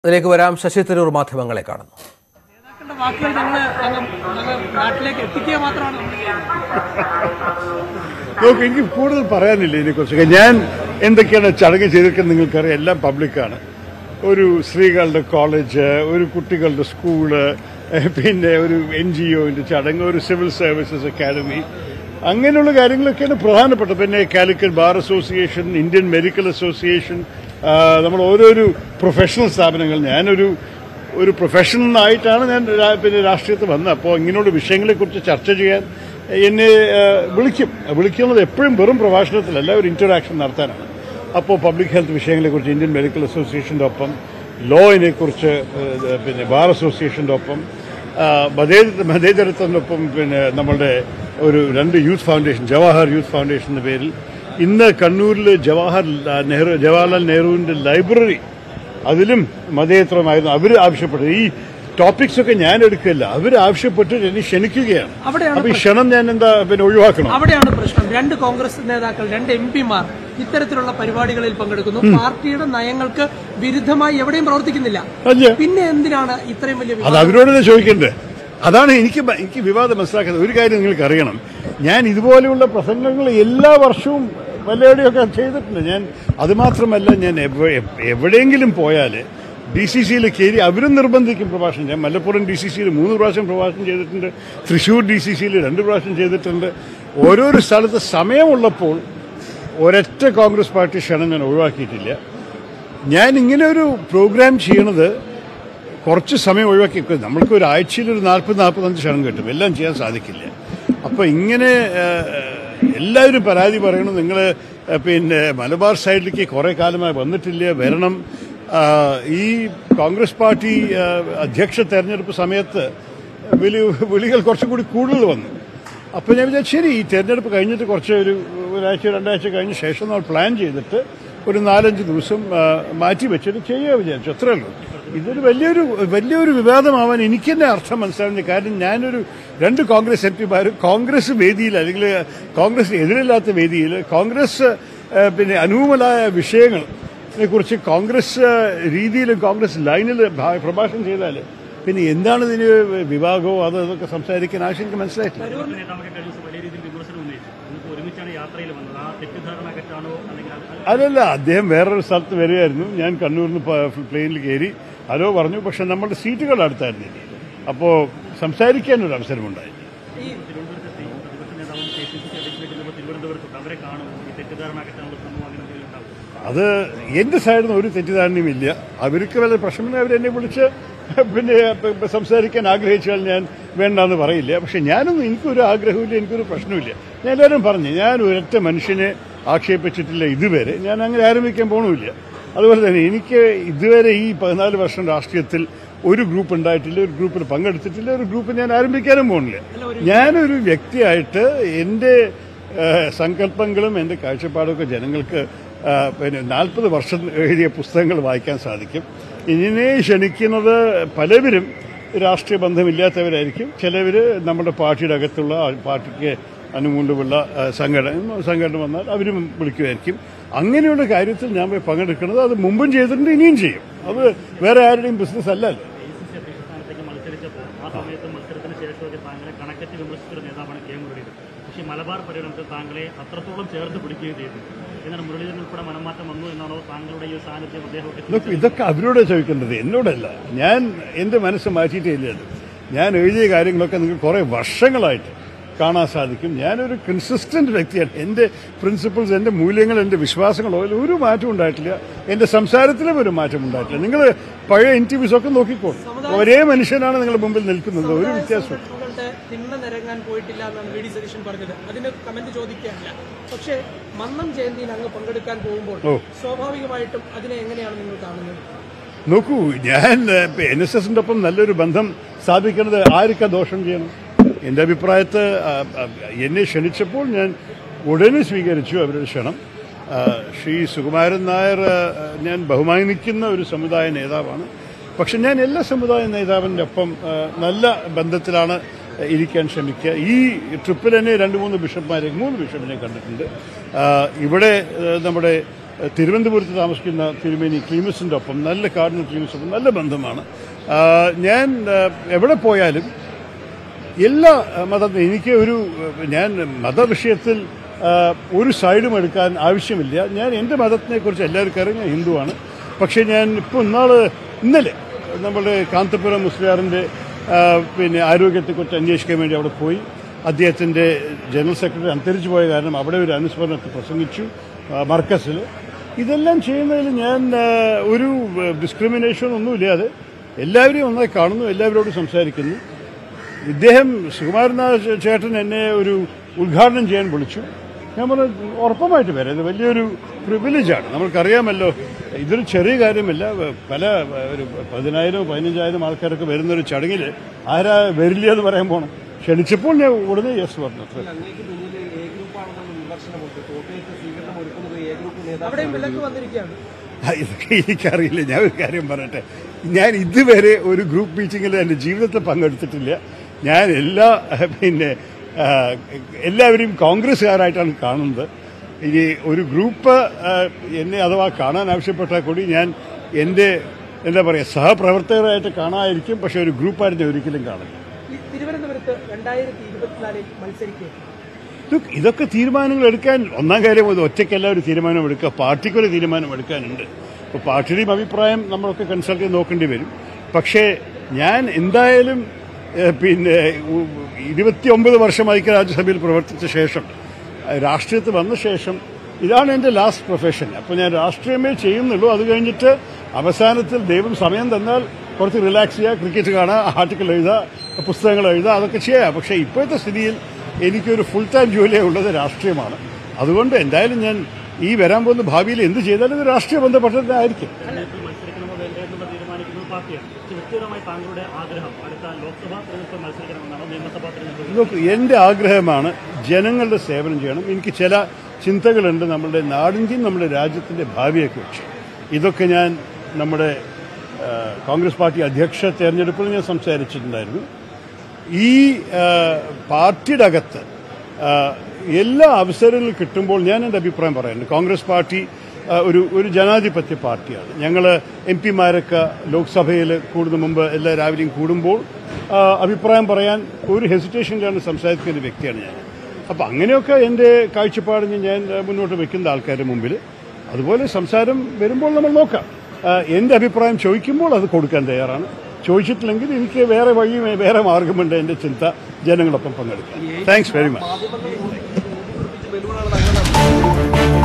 അതിലേക്ക് വരാം ശശി തരൂർ മാധ്യമങ്ങളെ കാണുന്നു നേതാക്കളുടെ വാക്കുകൾ ഞങ്ങൾ ഞങ്ങൾ നാട്ടിലേക്ക് എത്തിക്കുക മാത്രമാണ് നമ്മൾ ചെയ്യുന്നത് നോക്ക് എനിക്ക് കൂടുതൽ പറയാനില്ല ഇതിനെക്കുറിച്ചൊക്കെ ഞാൻ എന്തൊക്കെയാണ് ചടങ്ങ് ചെയ്തിരിക്കുന്നത് നിങ്ങൾക്കറിയാം എല്ലാം പബ്ലിക്കാണ് ഒരു സ്ത്രീകളുടെ കോളേജ് ഒരു കുട്ടികളുടെ സ്കൂള് ഏഹ് പിന്നെ ഒരു എൻ ജി ഒന്റെ ചടങ്ങ് ഒരു സിവിൽ സർവീസസ് അക്കാദമി അങ്ങനെയുള്ള കാര്യങ്ങളൊക്കെയാണ് പ്രധാനപ്പെട്ടത് പിന്നെ Calicut bar association Indian medical association ആ, നമ്മൾ ഓരോരോ പ്രൊഫഷണൽ സ്ഥാപനങ്ങൾ ഞാനൊരു ഒരു പ്രൊഫഷണലായിട്ടാണ് ഞാൻ രാ- പിന്നെ രാഷ്ട്രീയത്തിൽ വന്നത് അപ്പോൾ ഇങ്ങനെയുള്ള വിഷയങ്ങളെക്കുറിച്ച് ചർച്ച ചെയ്യാൻ എന്നെ ആ, വിളിക്കും വിളിക്കുന്നത് എപ്പോഴും വെറും പ്രഭാഷണത്തിലല്ല ഒരു ഇന്ററാക്ഷൻ നടത്താനാണ് അപ്പോൾ പബ്ലിക് ഹെൽത്ത് വിഷയങ്ങളെക്കുറിച്ച് ഇന്ത്യൻ മെഡിക്കൽ അസോസിയേഷൻ്റെ ഒപ്പം ലോയിനെ കുറിച്ച് ഏഹ്, പിന്നെ ബാർ അസോസിയേഷൻ്റെ ഒപ്പം ആ, മതേ- മതേതരത്വത്തിനൊപ്പം പിന്നെ നമ്മളുടെ ഒരു രണ്ട് യൂത്ത് ഫൗണ്ടേഷൻ ജവഹർ യൂത്ത് ഫൗണ്ടേഷൻ്റെ പേരിൽ ഇന്ന് കണ്ണൂരിൽ ജവഹർ നെഹ്റു ജവഹർലാൽ നെഹ്റുവിൻ്റെ ലൈബ്രറി അതിലും മതേതരമായിരുന്നു അവർ ആവശ്യപ്പെട്ടത് ഈ ടോപ്പിക്സ് ഒക്കെ ഞാൻ എടുക്കില്ല അവർ ആവശ്യപ്പെട്ട് എന്നെ ക്ഷണിക്കുകയാണ് അവിടെയാണ് അപ്പൊ ഈ ക്ഷണം ഞാൻ എന്താ പിന്നെ ഒഴിവാക്കണം അവിടെയാണ് പ്രശ്നം രണ്ട് കോൺഗ്രസ് നേതാക്കൾ രണ്ട് എം പിമാർ ഇത്തരത്തിലുള്ള പരിപാടികളിൽ പങ്കെടുക്കുന്നു പാർട്ടിയുടെ നയങ്ങൾക്ക് വിരുദ്ധമായി എവിടെയും പ്രവർത്തിക്കുന്നില്ല അല്ല പിന്നെ എന്തിനാണ് ഇത്രയും വലിയ അത് വിവാദം? അവരോട് ചോദിക്കണ്ടേ അതാണ് എനിക്ക് ബ- എനിക്ക് വിവാദം മനസ്സിലാക്കുന്നത് ഒരു കാര്യം നിങ്ങൾക്ക് അറിയണം ഞാൻ ഇതുപോലെയുള്ള പ്രസംഗങ്ങൾ എല്ലാ വർഷവും വല്ലയിടെയൊക്കെ ചെയ്തിട്ടുണ്ട് ഞാൻ അതുമാത്രമല്ല ഞാൻ എവ- എവിടെയെങ്കിലും പോയാൽ ഡി സി സിയിൽ കയറി അവരും നിർബന്ധിക്കും പ്രഭാഷണം ഞാൻ മലപ്പുറം ഡി സി സിയിൽ മൂന്ന് പ്രാവശ്യം പ്രഭാഷണം ചെയ്തിട്ടുണ്ട് തൃശ്ശൂർ ഡി സി സിയിൽ രണ്ട് പ്രാവശ്യം ചെയ്തിട്ടുണ്ട് ഓരോരോ സ്ഥലത്ത് സമയമുള്ളപ്പോൾ ഒരൊറ്റ കോൺഗ്രസ് പാർട്ടി ക്ഷണം ഞാൻ ഒഴിവാക്കിയിട്ടില്ല ഞാൻ ഇങ്ങനെ ഒരു പ്രോഗ്രാം ചെയ്യണത് കുറച്ച് സമയം ഒഴിവാക്കി വെക്കും. നമ്മൾക്ക് ഒരു ആഴ്ചയിൽ ഒരു നാൽപ്പത് നാൽപ്പത്തഞ്ച് ക്ഷണം കിട്ടും എല്ലാം ചെയ്യാൻ സാധിക്കില്ല അപ്പോൾ ഇങ്ങനെ ഏഹ്, എല്ലാവരും പരാതി പറയണം നിങ്ങൾ പിന്നെ മലബാർ സൈഡിലേക്ക് കുറേ കാലമായി വന്നിട്ടില്ല വരണം ആ, ഈ കോൺഗ്രസ് പാർട്ടി ആ, അധ്യക്ഷ തെരഞ്ഞെടുപ്പ് സമയത്ത് വിളി വിളികൾ കുറച്ചും കൂടി കൂടുതൽ വന്നു അപ്പോൾ ഞാൻ വിചാരിച്ചു ശരി ഈ തെരഞ്ഞെടുപ്പ് കഴിഞ്ഞിട്ട് കുറച്ച് ഒരു ഒരാഴ്ച രണ്ടാഴ്ച കഴിഞ്ഞ ശേഷം നമ്മൾ പ്ലാൻ ചെയ്തിട്ട് ഒരു നാലഞ്ച് ദിവസം ആ, മാറ്റി വെച്ചിട്ട് ചെയ്യുക വിചാരിച്ചു അത്രേ ഉള്ളൂ ഇതൊരു വലിയൊരു വലിയൊരു വിവാദമാവാൻ എനിക്ക് തന്നെ അർത്ഥം മനസ്സിലാവുന്ന കാര്യം ഞാനൊരു രണ്ട് കോൺഗ്രസ് എം പിമാർ കോൺഗ്രസ് വേദിയിൽ അല്ലെങ്കിൽ കോൺഗ്രസ് എതിരില്ലാത്ത വേദിയിൽ കോൺഗ്രസ് ആ, പിന്നെ അനുകൂലമായ വിഷയങ്ങളെ കുറിച്ച് കോൺഗ്രസ് രീതിയിലും കോൺഗ്രസ് ലൈനിൽ പ്രഭാഷണം ചെയ്താൽ പിന്നെ എന്താണ് ഇതിന് വിഭാഗമോ അതോ അതൊക്കെ സംസാരിക്കാൻ ആവശ്യം എനിക്ക് മനസ്സിലായിട്ടില്ല നേതാവൊക്കെ കഴിഞ്ഞ ദിവസം വലിയ രീതിയിൽ വിമർശനം ഉന്നയിച്ചു ഇന്നിപ്പോ ഒരുമിച്ചാണ് യാത്രയിൽ വന്നത് ആ തെറ്റിദ്ധാരണ അകറ്റാണോ അല്ലെങ്കിൽ അത് അല്ലല്ല അദ്ദേഹം വേറൊരു സ്ഥലത്ത് വരികയായിരുന്നു ഞാൻ കണ്ണൂരിൽ നിന്ന് പ്ലെയിനിൽ കയറി ഹലോ പറഞ്ഞു പക്ഷെ നമ്മുടെ സീറ്റുകൾ അടുത്തായിരുന്നില്ല അപ്പോൾ സംസാരിക്കാനൊരു അവസരമുണ്ടായി തിരുവനന്തപുരത്തെത്തി പ്രതിപക്ഷ നേതാവും കെ പി സി സി അധ്യക്ഷനായിട്ട് ഇന്നിപ്പോ തിരുവനന്തപുരത്തുണ്ട് അവരെ കാണും ഈ തെറ്റിദ്ധാരണ അകറ്റാനുള്ള ശ്രമം അങ്ങനെ എന്തെങ്കിലും ഉണ്ടാവും അത് എന്റെ സൈഡിൽ നിന്ന് ഒരു തെറ്റിദ്ധാരണയും ഇല്ല അവർക്ക് വല്ല പ്രശ്നമെങ്കിൽ അവരെന്നെ വിളിച്ച് പിന്നെ പ- പ- സംസാരിക്കാൻ ആഗ്രഹിച്ചാൽ ഞാൻ വേണ്ടെന്ന് പറയില്ല പക്ഷെ ഞാനൊന്നും എനിക്കൊരു ആഗ്രഹമില്ല എനിക്കൊരു പ്രശ്നമില്ല ഞാൻ എല്ലാവരും പറഞ്ഞു ഞാൻ ഒരൊറ്റ മനുഷ്യനെ ആക്ഷേപിച്ചിട്ടില്ല ഇതുവരെ ഞാൻ അങ്ങനെ ആരംഭിക്കാൻ പോകണമില്ല അതുപോലെ തന്നെ എനിക്ക് ഇതുവരെ ഈ പതിനാല് വർഷം രാഷ്ട്രീയത്തിൽ ഒരു ഗ്രൂപ്പ് ഉണ്ടായിട്ടില്ല ഒരു ഗ്രൂപ്പിൽ പങ്കെടുത്തിട്ടില്ല ഒരു ഗ്രൂപ്പ് ഞാൻ ആരംഭിക്കാനും പോകുന്നില്ല ഞാനൊരു വ്യക്തിയായിട്ട് എൻ്റെ ഏഹ് സങ്കല്പങ്ങളും എൻ്റെ കാഴ്ചപ്പാടൊക്കെ ജനങ്ങൾക്ക് ആ, പിന്നെ നാൽപ്പത് വർഷം എഴുതിയ പുസ്തകങ്ങൾ വായിക്കാൻ സാധിക്കും ഇതിനെ ക്ഷണിക്കുന്നത് പലവരും രാഷ്ട്രീയ ബന്ധമില്ലാത്തവരായിരിക്കും ചിലവർ നമ്മുടെ പാർട്ടിയുടെ അകത്തുള്ള ആ പാർട്ടിക്ക് അനുകൂലമുള്ള ആ, സംഘടന സംഘടന വന്നാൽ അവരും വിളിക്കുമായിരിക്കും അങ്ങനെയുള്ള കാര്യത്തിൽ ഞാൻ പോയി പങ്കെടുക്കുന്നത് അത് മുമ്പും ചെയ്തിട്ടുണ്ട് ഇനിയും ചെയ്യും അത് വേറെ ആരുടെയും ബിസിനസ് അല്ലല്ലോ സി അധ്യക്ഷ സ്ഥാനത്തേക്ക് മത്സരിച്ചപ്പോൾ ആ സമയത്ത് മത്സരത്തിന് ശേഷമൊക്കെ താങ്കളെ കണക്കറ്റ് വിമർശിച്ചൊരു നേതാവാണ് കെ മുരളീധരൻ പക്ഷേ മലബാർ പര്യടനത്തിൽ താങ്കളെ അത്രത്തോളം ചേർത്ത് പിടിക്കുകയും ചെയ്തു എന്നാൽ മുരളീധരൻ ഉൾപ്പെടെ മനംമാറ്റം വന്നു എന്നാണോ താങ്കളുടെ ഈ ഒരു സാന്നിധ്യം അദ്ദേഹമൊക്കെ നോക്കൂ ഇതൊക്കെ അവരോട് ചോദിക്കേണ്ടത് എന്നോടല്ല ഞാൻ എൻ്റെ മനസ്സ് മാറ്റിയിട്ടേ ഇല്ല അത് ഞാൻ എഴുതിയ കാര്യങ്ങളൊക്കെ നിങ്ങൾക്ക് കുറേ വർഷങ്ങളായിട്ട് കാണാൻ സാധിക്കും ഞാനൊരു കൺസിസ്റ്റന്റ് വ്യക്തിയാണ് എൻ്റെ പ്രിൻസിപ്പിൾസ് എൻ്റെ മൂല്യങ്ങൾ എൻ്റെ വിശ്വാസങ്ങളോ അതിൽ ഒരു മാറ്റം ഉണ്ടായിട്ടില്ല എൻ്റെ സംസാരത്തിലും ഒരു മാറ്റം ഉണ്ടായിട്ടില്ല നിങ്ങൾ പഴയ ഇന്റർവ്യൂസ് ഒക്കെ നോക്കിക്കോളൂ ഒരേ മനുഷ്യനാണ് നിങ്ങളുടെ മുമ്പിൽ നിൽക്കുന്നത് ഒരു വ്യത്യാസം സംഘടനകളുടെ തിണ്ണ നിരങ്ങാൻ പോയിട്ടില്ല എന്നാണ് വി ഡി സതീശൻ പറഞ്ഞത് അതിന് കമന്റ് ചോദിക്കാനില്ല പക്ഷേ മന്നം ജയന്തിയിൽ അങ്ങ് പങ്കെടുക്കാൻ പോകുമ്പോൾ ഓ. സ്വാഭാവികമായിട്ടും അതിനെ എങ്ങനെയാണ് നിങ്ങൾ കാണുന്നത് നോക്കൂ ഞാൻ എൻ എസ് എസിന്റെ ഒപ്പം നല്ലൊരു ബന്ധം സ്ഥാപിക്കുന്നത് ആർക്കാ ദോഷം ചെയ്യണം എൻ്റെ അഭിപ്രായത്തിൽ ആ, ആ, എന്നെ ക്ഷണിച്ചപ്പോൾ ഞാൻ ഉടനെ സ്വീകരിച്ചു അവരുടെ ക്ഷണം ആ, ശ്രീ സുകുമാരൻ നായർ ആ, ഞാൻ ബഹുമാനിക്കുന്ന ഒരു സമുദായ നേതാവാണ് പക്ഷെ ഞാൻ എല്ലാ സമുദായ നേതാവിൻ്റെ ഒപ്പം ആ, നല്ല ബന്ധത്തിലാണ് ഇരിക്കാൻ ശ്രമിക്കുക ഈ ട്രിപ്പിൽ തന്നെ രണ്ട് മൂന്ന് ബിഷപ്പ്മാരെ മൂന്ന് ബിഷപ്പിനെ കണ്ടിട്ടുണ്ട് ആ, ഇവിടെ ആ, നമ്മുടെ ഏഹ്, തിരുവനന്തപുരത്ത് താമസിക്കുന്ന തിരുമേനി ക്ലീമസിൻ്റെ ഒപ്പം നല്ല കാർഡിനൽ ക്ലീമസിൻ്റെ ഒപ്പം നല്ല ബന്ധമാണ് ആ, ഞാൻ ആ, എവിടെ പോയാലും എല്ലാ അഹ്, മതം എനിക്ക് ഒരു അഹ്, ഞാൻ മതവിഷയത്തിൽ അഹ്, ഒരു സൈഡും എടുക്കാൻ ആവശ്യമില്ല ഞാൻ എൻ്റെ മതത്തിനെ കുറിച്ച് എല്ലാവർക്കും അറിയാം ഞാൻ ഹിന്ദുവാണ് പക്ഷേ ഞാൻ ഇപ്പോൾ ഇന്നാള് ഇന്നലെ നമ്മുടെ കാന്തപുരം മുസ്ലിയാറിൻ്റെ പിന്നെ ആരോഗ്യത്തെക്കുറിച്ച് അന്വേഷിക്കാൻ വേണ്ടി അവിടെ പോയി അദ്ദേഹത്തിൻ്റെ ജനറൽ സെക്രട്ടറി അന്തരിച്ചു പോയ കാരണം അവിടെ ഒരു അനുസ്മരണത്തിൽ പ്രസംഗിച്ചു മർക്കസിൽ ഇതെല്ലാം ചെയ്യുന്നതിൽ ഞാൻ ആ, ഒരു ഡിസ്ക്രിമിനേഷൻ ഒന്നുമില്ലാതെ എല്ലാവരെയും ഒന്നായി കാണുന്നു എല്ലാവരോടും സംസാരിക്കുന്നു ഇദ്ദേഹം സുകുമാരനാഥ് ചേട്ടൻ എന്നെ ഒരു ഉദ്ഘാടനം ചെയ്യാൻ വിളിച്ചു ഞാൻ പറഞ്ഞു ഉറപ്പമായിട്ട് വരാം ഇത് വലിയൊരു പ്രിവിലേജാണ് നമ്മൾക്കറിയാമല്ലോ ഇതൊരു ചെറിയ കാര്യമല്ല പല ഒരു പതിനായിരം പതിനഞ്ചായിരം ആൾക്കാരൊക്കെ വരുന്നൊരു ചടങ്ങിൽ ആരാ വരില്ല എന്ന് പറയാൻ പോണം ക്ഷണിച്ചപ്പോൾ ഞാൻ ഉടനെ യെസ് പറഞ്ഞു അത്ര അങ്ങേക്ക് പിന്നിൽ എ ഗ്രൂപ്പാണെന്നുള്ള വിമർശനമുണ്ട് കോട്ടയത്ത് സ്വീകരണം ഒരുക്കുന്നത് എ ഗ്രൂപ്പ് നേതാക്കൾ അവിടെയും വിലക്ക് വന്നിരിക്കുകയാണ് ആ, ഇതൊക്കെ എനിക്കറിയില്ല ഞാൻ ഒരു കാര്യം പറയട്ടെ ഞാൻ ഇതുവരെ ഒരു ഗ്രൂപ്പ് മീറ്റിങ്ങിൽ എൻ്റെ ജീവിതത്തിൽ പങ്കെടുത്തിട്ടില്ല ഞാൻ എല്ലാ അഹ്, പിന്നെ ആ, എല്ലാവരെയും കോൺഗ്രസ്സുകാരായിട്ടാണ് കാണുന്നത് ഇനി ഒരു ഗ്രൂപ്പ് ആ, എന്നെ അഥവാ കാണാൻ ആവശ്യപ്പെട്ടാൽ കൂടി ഞാൻ എൻ്റെ എന്താ പറയുക സഹപ്രവർത്തകരായിട്ട് കാണാതിരിക്കും പക്ഷെ ഒരു ഗ്രൂപ്പായിട്ട് ഞാൻ ഒരിക്കലും കാണില്ല ഈ തിരുവനന്തപുരത്ത് രണ്ടായിരത്തി ഇരുപത്തിനാലിൽ മത്സരിക്കുക ഇത് ഇതൊക്കെ തീരുമാനങ്ങൾ എടുക്കാൻ ഒന്നാം കാര്യം ഇത് ഒറ്റയ്ക്കല്ല ഒരു തീരുമാനം എടുക്കുക പാർട്ടിക്കൊരു തീരുമാനം എടുക്കാനുണ്ട് ഇപ്പോൾ പാർട്ടിയുടെയും അഭിപ്രായം നമ്മളൊക്കെ കൺസൾട്ട് ചെയ്ത് നോക്കേണ്ടി വരും പക്ഷേ ഞാൻ എന്തായാലും ഏഹ്, പിന്നെ ഉ- ഇരുപത്തിയൊമ്പത് വർഷം ഐക്യരാജ്യസഭയിൽ പ്രവർത്തിച്ച ശേഷം ഏഹ്, രാഷ്ട്രീയത്തിൽ വന്ന ശേഷം ഇതാണ് എൻ്റെ ലാസ്റ്റ് പ്രൊഫഷൻ അപ്പോൾ ഞാൻ രാഷ്ട്രീയമേ ചെയ്യുന്നുള്ളൂ അത് കഴിഞ്ഞിട്ട് അവസാനത്തിൽ ദൈവം സമയം തന്നാൽ കുറച്ച് റിലാക്സ് ചെയ്യുക ക്രിക്കറ്റ് കാണുക ആർട്ടിക്കിൾ എഴുതുക പുസ്തകങ്ങൾ എഴുതുക അതൊക്കെ ചെയ്യാം പക്ഷേ ഇപ്പോഴത്തെ സ്ഥിതിയിൽ എനിക്കൊരു ഫുൾ ടൈം ജോലിയേ ഉള്ളത് രാഷ്ട്രീയമാണ് അതുകൊണ്ട് എന്തായാലും ഞാൻ ഈ വരാൻ പോകുന്ന ഭാവിയിൽ എന്ത് ചെയ്താലും ഇത് രാഷ്ട്രീയ ബന്ധപ്പെട്ടതായിരിക്കും തെരഞ്ഞെടുപ്പിൽ മത്സരിക്കണമോ വേണ്ടേ എന്നുള്ളത് തീരുമാനിക്കുന്നത് പാർട്ടിയാണ് പക്ഷേ വ്യക്തിപരമായി താങ്കളുടെ ആഗ്രഹം അടുത്ത ലോക്സഭാ തെരഞ്ഞെടുപ്പിൽ മത്സരിക്കണമെന്നാണോ നിയമസഭാ തെരഞ്ഞെടുപ്പിൽ നോക്കൂ എൻ്റെ ആഗ്രഹമാണ് ജനങ്ങളുടെ സേവനം ചെയ്യണം എനിക്ക് ചില ചിന്തകളുണ്ട് നമ്മുടെ നാടിൻ്റെയും നമ്മുടെ രാജ്യത്തിൻ്റെ ഭാവിയെക്കുറിച്ച് ഇതൊക്കെ ഞാൻ നമ്മുടെ ആ, കോൺഗ്രസ് പാർട്ടി അധ്യക്ഷ തെരഞ്ഞെടുപ്പിൽ ഞാൻ സംസാരിച്ചിട്ടുണ്ടായിരുന്നു ഈ ആ, പാർട്ടിയുടെ അകത്ത് ആ, എല്ലാ അവസരങ്ങളും കിട്ടുമ്പോൾ ഞാൻ എൻ്റെ അഭിപ്രായം പറയുന്നുണ്ട് കോൺഗ്രസ് പാർട്ടി ആ, ഒരു ഒരു ജനാധിപത്യ പാർട്ടിയാണ് ഞങ്ങൾ എം പിമാരൊക്കെ ലോക്സഭയിൽ കൂടുന്ന മുമ്പ് എല്ലാ രാവിലെയും കൂടുമ്പോൾ ആ, അഭിപ്രായം പറയാൻ ഒരു ഹെസിറ്റേഷനിലാണ് സംസാരിക്കുന്ന ഒരു വ്യക്തിയാണ് ഞാൻ അപ്പം അങ്ങനെയൊക്കെ എൻ്റെ കാഴ്ചപ്പാടിന് ഞാൻ ആ, മുന്നോട്ട് വെക്കുന്ന ആൾക്കാരുടെ മുമ്പിൽ അതുപോലെ സംസാരം വരുമ്പോൾ നമ്മൾ നോക്കാം ആ, എൻ്റെ അഭിപ്രായം ചോദിക്കുമ്പോൾ അത് കൊടുക്കാൻ തയ്യാറാണ് ചോദിച്ചിട്ടില്ലെങ്കിൽ എനിക്ക് വേറെ വഴി വേറെ മാർഗമുണ്ട് എൻ്റെ ചിന്ത ജനങ്ങളൊപ്പം പങ്കെടുക്കാൻ താങ്ക്സ് വെരി മച്ച് മാധ്യമങ്ങൾ ബലൂണാണ് തങ്ങളുടെ